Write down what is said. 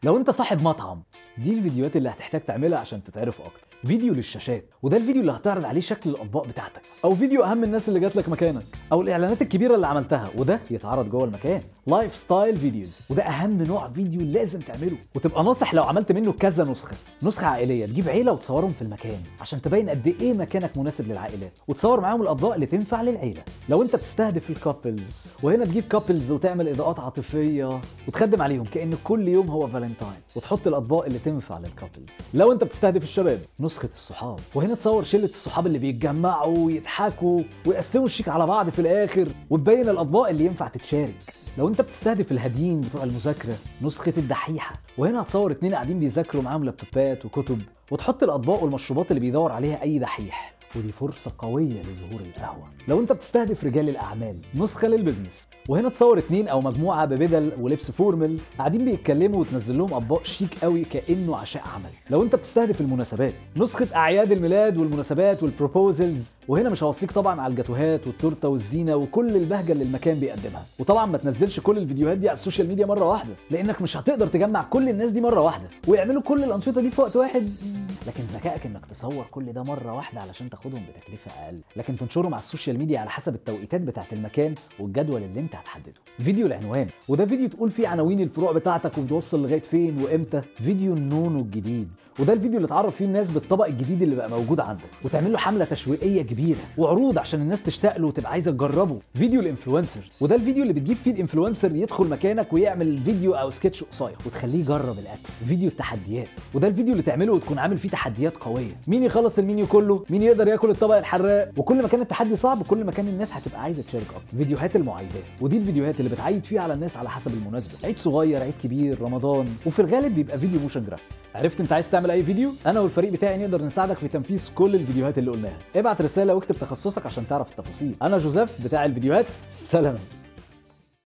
لو انت صاحب مطعم دي الفيديوهات اللي هتحتاج تعملها عشان تتعرف اكتر فيديو للشاشات وده الفيديو اللي هتعرض عليه شكل الاطباق بتاعتك او فيديو اهم الناس اللي جات لك مكانك او الاعلانات الكبيره اللي عملتها وده يتعرض جوه المكان لايف ستايل فيديوز وده اهم نوع فيديو لازم تعمله وتبقى ناصح لو عملت منه كذا نسخه نسخه عائليه تجيب عيله وتصورهم في المكان عشان تبين قد ايه مكانك مناسب للعائلات وتصور معاهم الاطباق اللي تنفع للعيله لو انت بتستهدف الكابلز وهنا تجيب كابلز وتعمل اضاءات عاطفيه وتخدم عليهم كان كل يوم هو فالنتاين وتحط الاطباق اللي تنفع للكابلز لو انت بتستهدف الشباب نسخه الصحاب وهنا تصور شله الصحاب اللي بيتجمعوا ويضحكوا ويقسموا الشيك على بعض في الاخر وتبين الاطباق اللي ينفع تتشارك لو انت بتستهدف الهاديين بتوع المذاكره نسخه الدحيحه وهنا هتصور اتنين قاعدين بيذاكروا معاهم لابتوبات وكتب وتحط الاطباق والمشروبات اللي بيدور عليها اي دحيح ودي فرصة قوية لظهور القهوة لو انت بتستهدف رجال الأعمال نسخة للبزنس وهنا تصور اتنين أو مجموعة ببدل ولبس فورمال قاعدين بيتكلموا وتنزل لهم أطباق شيك قوي كأنه عشاء عمل لو انت بتستهدف المناسبات نسخة أعياد الميلاد والمناسبات والبروبوزلز وهنا مش هوصيك طبعا على الجاتوهات والتورته والزينه وكل البهجه اللي المكان بيقدمها وطبعا ما تنزلش كل الفيديوهات دي على السوشيال ميديا مره واحده لانك مش هتقدر تجمع كل الناس دي مره واحده ويعملوا كل الانشطه دي في وقت واحد لكن ذكائك انك تصور كل ده مره واحده علشان تاخدهم بتكلفه اقل لكن تنشرهم على السوشيال ميديا على حسب التوقيتات بتاعه المكان والجدول اللي انت هتحدده فيديو العنوان وده فيديو تقول فيه عناوين الفروع بتاعتك وبتوصل لغايه فين وامتى فيديو النونو الجديد وده الفيديو اللي تعرف فيه الناس بالطبق الجديد اللي بقى موجود عندك وتعمل له حمله تشويقيه كبيره وعروض عشان الناس تشتاق له وتبقى عايزه تجربه فيديو الانفلونسر وده الفيديو اللي بتجيب فيه الانفلونسر يدخل مكانك ويعمل فيديو او سكتش قصير وتخليه يجرب الاكل فيديو التحديات وده الفيديو اللي تعمله وتكون عامل فيه تحديات قويه مين يخلص المنيو كله مين يقدر ياكل الطبق الحراق وكل ما كان التحدي صعب كل ما كان الناس هتبقى عايزه تشارك اكتر فيديوهات المعايدات ودي الفيديوهات اللي بتعيد فيها على الناس على حسب المناسبه عيد صغير عيد كبير رمضان وفي الغالب بيبقى فيديو موشن جرافيك عرفت انت عايز تعمل اي فيديو انا والفريق بتاعي نقدر نساعدك في تنفيذ كل الفيديوهات اللي قلناها ابعت رساله واكتب تخصصك عشان تعرف التفاصيل انا جوزيف بتاع الفيديوهات سلام